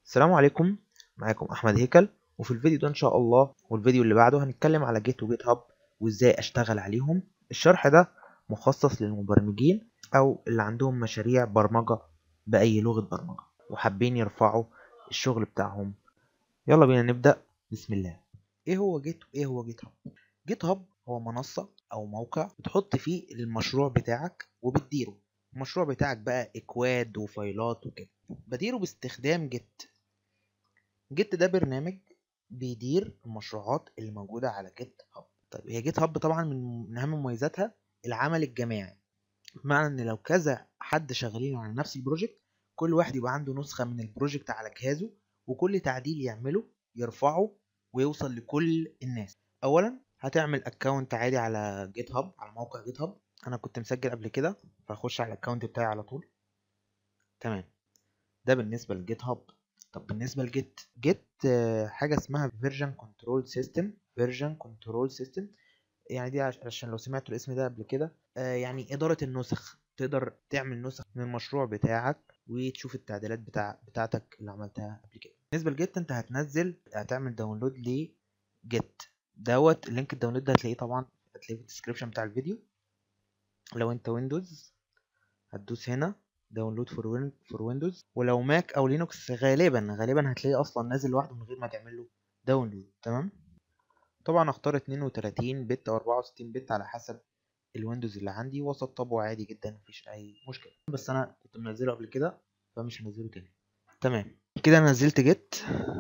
السلام عليكم معاكم احمد هيكل وفي الفيديو ده ان شاء الله والفيديو اللي بعده هنتكلم على جيت وجيت هاب وازاي اشتغل عليهم الشرح ده مخصص للمبرمجين او اللي عندهم مشاريع برمجة باي لغة برمجة وحابين يرفعوا الشغل بتاعهم يلا بينا نبدأ بسم الله ايه هو جيت وايه هو جيت هاب جيت هاب هو منصة او موقع بتحط فيه المشروع بتاعك وبتديره المشروع بتاعك بقى اكواد وفايلات وكده بديره باستخدام جيت جيت ده برنامج بيدير المشروعات اللي موجودة على جيت هاب طيب هي جيت هاب طبعا من من أهم مميزاتها العمل الجماعي بمعنى إن لو كذا حد شغالين على نفس البروجكت كل واحد يبقى عنده نسخة من البروجكت على جهازه وكل تعديل يعمله يرفعه ويوصل لكل الناس أولا هتعمل اكونت عادي على جيت هاب على موقع جيت هاب أنا كنت مسجل قبل كده فهخش على الاكونت بتاعي على طول تمام ده بالنسبة لجيت هاب طب بالنسبه لجيت جيت حاجه اسمها فيرجن كنترول سيستم فيرجن كنترول سيستم يعني دي عش- عشان لو سمعتوا الاسم ده قبل كده آه، يعني اداره النسخ تقدر تعمل نسخ من المشروع بتاعك وتشوف التعديلات بتاع بتاعتك اللي عملتها قبل كده بالنسبه لجيت انت هتنزل هتعمل داونلود لجيت دوت اللينك الداونلود ده هتلاقيه طبعا هتلاقيه في الديسكربشن بتاع الفيديو لو انت ويندوز هتدوس هنا داونلود فور وين فور ويندوز ولو ماك او لينوكس غالبا غالبا هتلاقيه اصلا نازل لوحده من غير ما تعمل له داونلود تمام طبعا اختار 32 بت او 64 بت على حسب الويندوز اللي عندي وسطبه عادي جدا مفيش اي مشكله بس انا كنت منزله قبل كده فمش هنزله تاني تمام كده أنا نزلت جيت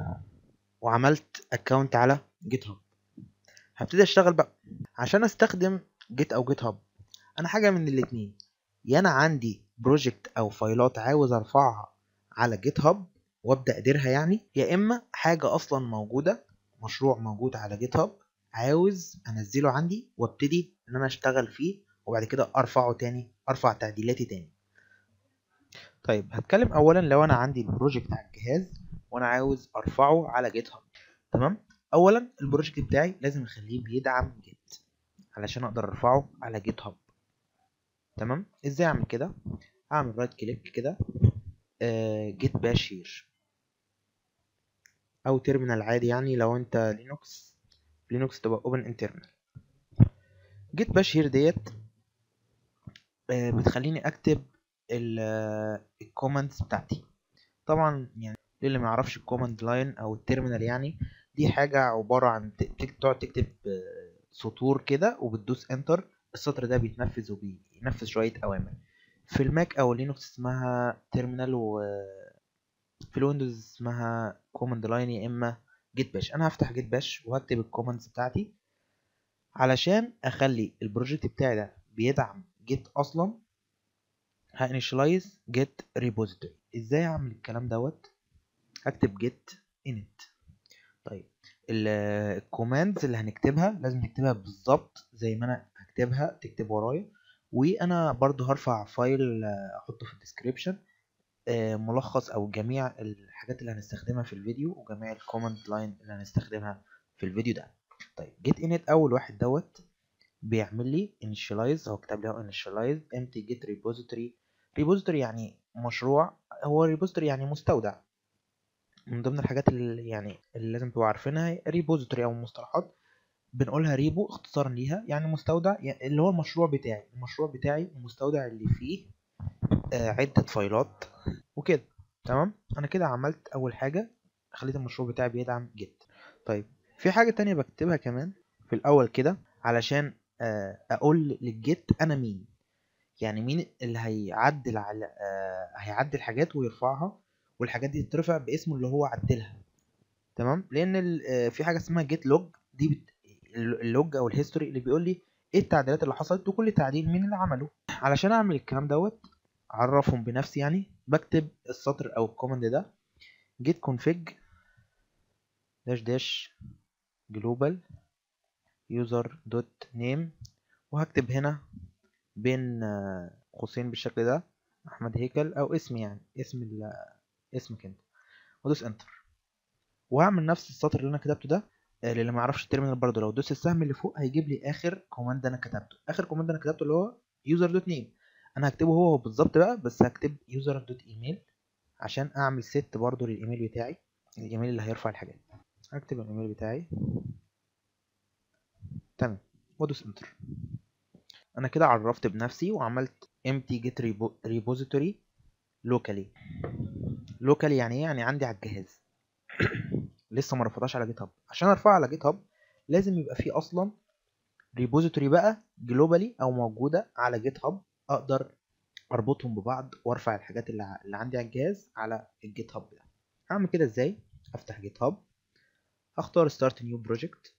وعملت اكونت على جيت هاب هبتدي اشتغل بقى عشان استخدم جيت او جيت هاب انا حاجه من الاتنين يا انا عندي بروجكت او فايلات عاوز ارفعها على جيت هاب وابدا اديرها يعني يا اما حاجه اصلا موجوده مشروع موجود على جيت هاب عاوز انزله عندي وابتدي ان انا اشتغل فيه وبعد كده ارفعه تاني ارفع تعديلاتي تاني طيب هتكلم اولا لو انا عندي البروجكت على الجهاز وانا عاوز ارفعه على جيت هاب تمام اولا البروجكت بتاعي لازم اخليه بيدعم جيت علشان اقدر ارفعه على جيت هاب تمام ازاي اعمل كده هعمل رايت كليك كده جيت باش هير او تيرمينال عادي يعني لو انت لينوكس لينوكس تبقى اوبن انترنال جيت باش هير ديت آه، بتخليني اكتب الكوماندز بتاعتي طبعا يعني للي ما يعرفش الكوماند لاين او التيرمينال يعني دي حاجه عباره عن ت- تك- تقعد تكتب آه، سطور كده وبتدوس انتر السطر ده بيتنفذ وبينفذ شويه اوامر في الماك او لينوكس اسمها تيرمينال و في الويندوز اسمها كوماند لاين يا اما جيت باش انا هفتح جيت باش وهكتب الكوماندز بتاعتي علشان اخلي البروجكت بتاعي ده بيدعم جيت اصلا هانيشلايز جيت ريبوزيتوري ازاي اعمل الكلام دوت هكتب جيت init طيب الكوماندز اللي هنكتبها لازم نكتبها بالظبط زي ما انا هكتبها تكتب ورايا وانا برضو هرفع فايل آه، احطه في الديسكريبشن ملخص او جميع الحاجات اللي هنستخدمها في الفيديو وجميع الكوماند لاين اللي هنستخدمها في الفيديو ده طيب جيت init اول واحد دوت بيعمل لي initialize هو كتب لي اهو initialize empty get repository repository يعني مشروع هو repository يعني مستودع من ضمن الحاجات اللي يعني اللي لازم تبقوا عارفينها repository او مصطلحات بنقولها ريبو اختصارا ليها يعني مستودع يعني اللي هو المشروع بتاعي المشروع بتاعي المستودع اللي فيه آه، عدة فايلات وكده تمام انا كده عملت اول حاجة خليت المشروع بتاعي بيدعم جيت طيب في حاجة تانية بكتبها كمان في الاول كده علشان آه، اقول للجيت انا مين يعني مين اللي هيعدل على آه، هيعدل حاجات ويرفعها والحاجات دي تترفع باسمه اللي هو عدلها تمام لان ال- آه، في حاجه اسمها جيت لوج دي بت... ال- اللوج او الهيستوري اللي بيقول لي ايه التعديلات اللي حصلت وكل تعديل مين اللي عمله علشان اعمل الكلام دوت اعرفهم بنفسي يعني بكتب السطر او الكوماند ده جيت config داش داش جلوبال يوزر دوت نيم وهكتب هنا بين آه، قوسين بالشكل ده احمد هيكل او اسمي يعني اسم ال- اسمك انت وادوس انتر وهعمل نفس السطر اللي انا كتبته ده آه، للي ما يعرفش التيرمينال برضه لو دوس السهم اللي فوق هيجيب لي اخر كوماند انا كتبته اخر كوماند انا كتبته اللي هو يوزر دوت نيم انا هكتبه هو بالظبط بقى بس هكتب يوزر دوت ايميل عشان اعمل ست برضو للايميل بتاعي الايميل اللي هيرفع الحاجات هكتب الايميل بتاعي تمام وادوس انتر انا كده عرفت بنفسي وعملت empty get repository locally locally يعني ايه يعني عندي على الجهاز لسه ما رفعتهاش على جيت هاب عشان ارفعها على جيت هاب لازم يبقى فيه اصلا ريبوزيتوري بقى جلوبالي او موجوده على جيت هاب اقدر اربطهم ببعض وارفع الحاجات اللي, اللي عندي على الجهاز على الجيت هاب ده هعمل كده ازاي افتح جيت هاب هختار ستارت نيو بروجكت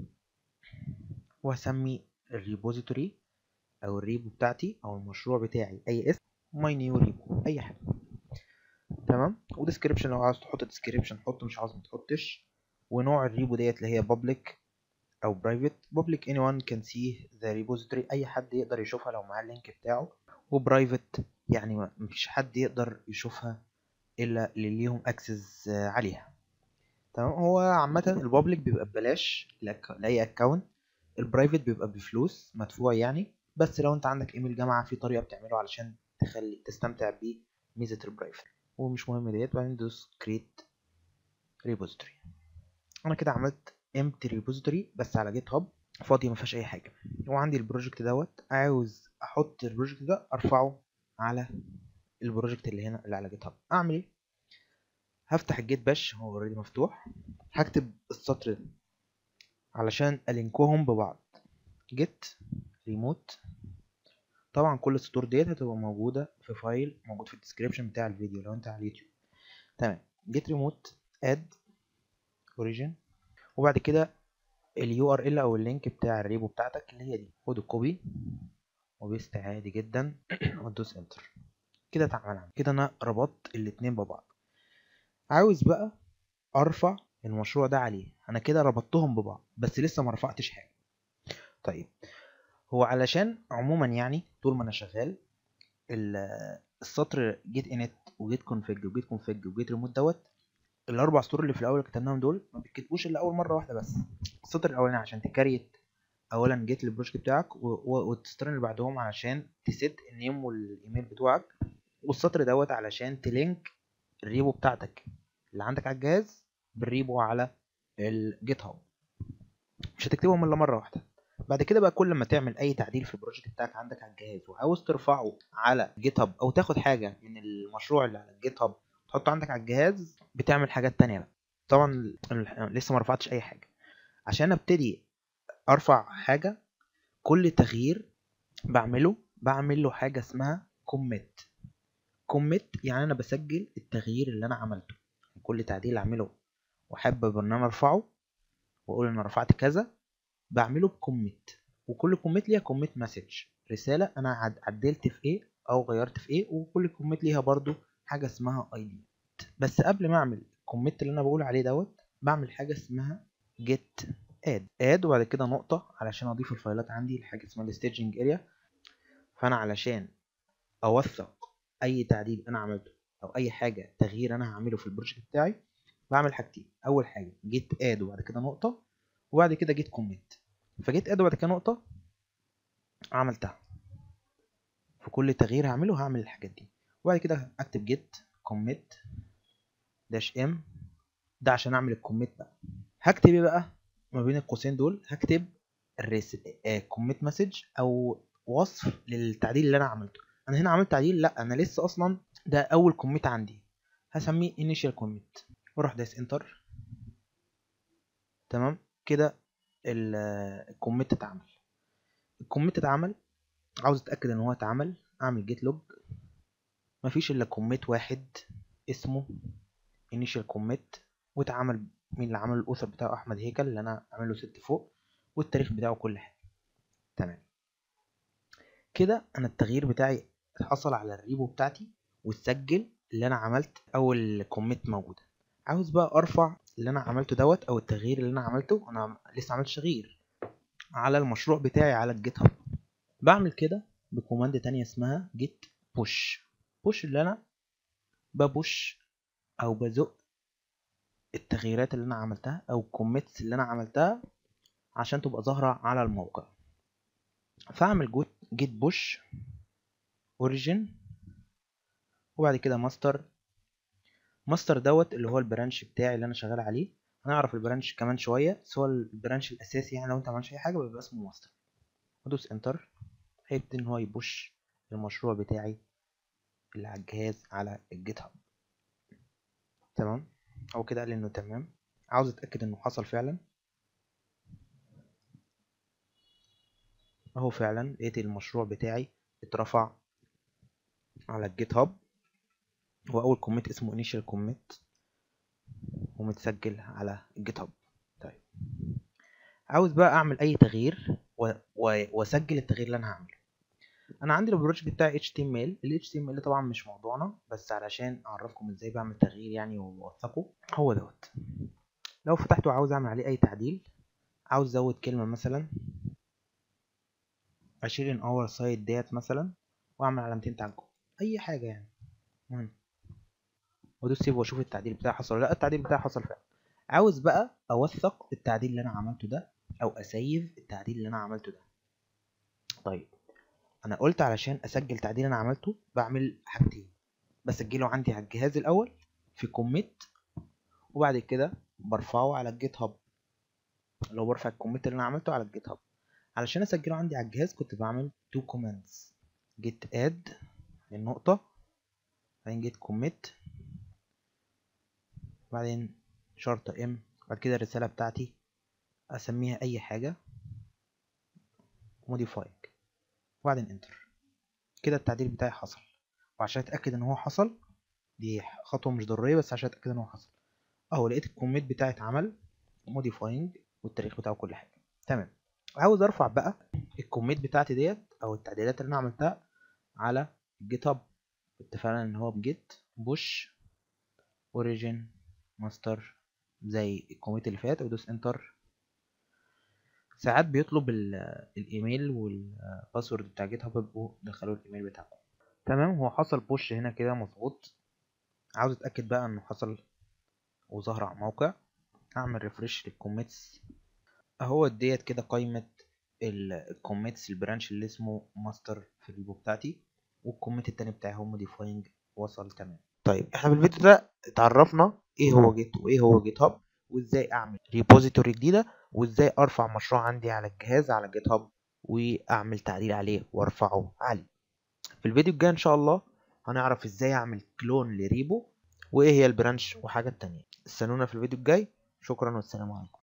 وهسمي الريبوزيتوري او الريبو بتاعتي او المشروع بتاعي اي اسم ماي نيو ريبو اي حاجه تمام وديسكريبشن لو عاوز تحط ديسكريبشن حط مش عاوز ما تحطش ونوع الريبو ديت اللي هي public او private public anyone can see the repository اي حد يقدر يشوفها لو معاه اللينك بتاعه وبرايفت يعني مفيش حد يقدر يشوفها الا اللي ليهم اكسس عليها تمام هو عامه البابليك بيبقى ببلاش لاي اكونت البرايفت بيبقى بفلوس مدفوع يعني بس لو انت عندك ايميل جامعه في طريقه بتعمله علشان تخلي تستمتع بميزه البرايفت ومش مهم ديت بعدين ندوس create repository انا كده عملت empty repository بس على جيت هاب فاضيه ما فيهاش اي حاجه وعندي البروجكت دوت عاوز احط البروجكت ده ارفعه على البروجكت اللي هنا اللي على جيت هاب اعمل ايه هفتح الجيت باش هو اوريدي مفتوح هكتب السطر ده علشان الينكوهم ببعض جيت ريموت طبعا كل السطور ديت هتبقى موجوده في فايل موجود في الديسكريبشن بتاع الفيديو لو انت على اليوتيوب تمام جيت ريموت اد اوريجين وبعد كده اليو ار ال او اللينك بتاع الريبو بتاعتك اللي هي دي خد الكوبي وبيست عادي جدا وتدوس انتر كده اتعمل كده انا ربطت الاتنين ببعض عاوز بقى ارفع المشروع ده عليه انا كده ربطتهم ببعض بس لسه ما رفعتش حاجه طيب هو علشان عموما يعني طول ما انا شغال السطر جيت انت وجيت كونفج وجيت كونفج وجيت ريموت دوت الاربع سطور اللي في الاول كتبناهم دول ما بيتكتبوش الا اول مره واحده بس السطر الاولاني عشان تكريت اولا جيت البروجكت بتاعك والسطرين اللي بعدهم علشان تسيت النيم والايميل بتوعك والسطر دوت علشان تلينك الريبو بتاعتك اللي عندك على الجهاز بالريبو على الجيت هاب مش هتكتبهم الا مره واحده بعد كده بقى كل ما تعمل اي تعديل في البروجكت بتاعك عندك على الجهاز وعاوز ترفعه على جيت هاب او تاخد حاجه من المشروع اللي على الجيت هاب تحطه عندك على الجهاز بتعمل حاجات تانية بقى طبعا لسه ما رفعتش اي حاجه عشان ابتدي ارفع حاجه كل تغيير بعمله بعمل له حاجه اسمها كوميت كوميت يعني انا بسجل التغيير اللي انا عملته كل تعديل اعمله وحابب ان انا ارفعه واقول ان انا رفعت كذا بعمله بكوميت وكل كوميت ليها كوميت مسج رساله انا عدلت في ايه او غيرت في ايه وكل كوميت ليها برضو حاجه اسمها اي دي بس قبل ما اعمل الكوميت اللي انا بقول عليه دوت بعمل حاجه اسمها جيت اد اد وبعد كده نقطه علشان اضيف الفايلات عندي لحاجه اسمها الستaging اريا فانا علشان اوثق اي تعديل انا عملته او اي حاجه تغيير انا هعمله في البروجكت بتاعي بعمل حاجتين اول حاجه جيت اد وبعد كده نقطه وبعد كده جيت كوميت فجيت اد وبعد كده نقطه عملتها في كل تغيير هعمله هعمل الحاجات دي وبعد كده اكتب جيت كوميت داش ام ده عشان اعمل الكوميت بقى هكتب ايه بقى ما بين القوسين دول هكتب كوميت مسج او وصف للتعديل اللي انا عملته انا هنا عملت تعديل لا انا لسه اصلا ده اول كوميت عندي هسميه initial commit واروح دايس انتر تمام كده الكوميت اتعمل الكوميت اتعمل عاوز اتاكد ان هو اتعمل اعمل جيت لوج مفيش الا كوميت واحد اسمه initial commit واتعمل مين اللي عمل الاوثر بتاعه احمد هيكل اللي انا عامله ست فوق والتاريخ بتاعه كل حاجه تمام كده انا التغيير بتاعي حصل على الريبو بتاعتي واتسجل اللي انا عملت اول كوميت موجوده عاوز بقى ارفع اللي انا عملته دوت او التغيير اللي انا عملته انا لسه عملتش تغيير على المشروع بتاعي على الجيت هاب بعمل كده بكوماند تانية اسمها جيت بوش بوش اللي انا ببوش او بزق التغييرات اللي انا عملتها او الكوميتس اللي انا عملتها عشان تبقى ظاهرة على الموقع فاعمل جيت بوش اوريجين وبعد كده ماستر ماستر دوت اللي هو البرانش بتاعي اللي انا شغال عليه هنعرف البرانش كمان شويه بس هو البرانش الاساسي يعني لو انت معملش اي حاجه بيبقى اسمه ماستر ادوس انتر هيبتدي ان هو يبوش المشروع بتاعي اللي على الجهاز على الجيت هاب تمام هو كده قال انه تمام عاوز اتاكد انه حصل فعلا اهو فعلا لقيت المشروع بتاعي اترفع على الجيت هاب هو اول كوميت اسمه initial commit ومتسجل على الجيت هاب طيب عاوز بقى اعمل اي تغيير و... و... واسجل التغيير اللي انا هعمله انا عندي البروجكت بتاعي HTML ال HTML طبعا مش موضوعنا بس علشان اعرفكم ازاي بعمل تغيير يعني واوثقه هو دوت لو فتحته وعاوز اعمل عليه اي تعديل عاوز ازود كلمه مثلا اشيل ان اور سايد ديت مثلا واعمل علامتين تعجب اي حاجه يعني مهم وادوس سيف واشوف التعديل بتاعي حصل ولا لا التعديل بتاعي حصل فعلا عاوز بقى اوثق التعديل اللي انا عملته ده او اسيف التعديل اللي انا عملته ده طيب انا قلت علشان اسجل تعديل انا عملته بعمل حاجتين بسجله عندي على الجهاز الاول في كوميت وبعد كده برفعه على الجيت هاب لو برفع الكوميت اللي انا عملته على الجيت هاب علشان اسجله عندي على الجهاز كنت بعمل تو كوماندز جيت اد النقطة بعدين جيت كوميت بعدين شرطة ام بعد كده الرسالة بتاعتي اسميها اي حاجة موديفاينج وبعدين انتر كده التعديل بتاعي حصل وعشان اتاكد ان هو حصل دي خطوه مش ضروريه بس عشان اتاكد ان هو حصل اهو لقيت الكوميت بتاعي اتعمل موديفاينج والتاريخ بتاعه كل حاجه تمام عاوز ارفع بقى الكوميت بتاعتي ديت او التعديلات اللي انا عملتها على الجيت هاب اتفقنا ان هو بجيت بوش اوريجين ماستر زي الكوميت اللي فات ودوس انتر ساعات بيطلب الايميل والباسورد بتاع جيت هاب ابقوا دخلوا الايميل بتاعكم تمام هو حصل بوش هنا كده مظبوط عاوز اتاكد بقى انه حصل وظهر على الموقع اعمل ريفرش للكوميتس اهو ديت كده قائمه الكوميتس البرانش اللي اسمه ماستر في الريبو بتاعتي والكوميت التاني بتاعي هو موديفاينج وصل تمام طيب احنا بالفيديو ده اتعرفنا ايه هو جيت وايه هو جيت هاب وازاي اعمل ريبوزيتوري جديده وازاي ارفع مشروع عندي على الجهاز على جيت هاب واعمل تعديل عليه وارفعه عليه في الفيديو الجاي ان شاء الله هنعرف ازاي اعمل كلون لريبو وايه هي البرانش وحاجات تانية استنونا في الفيديو الجاي شكرا والسلام عليكم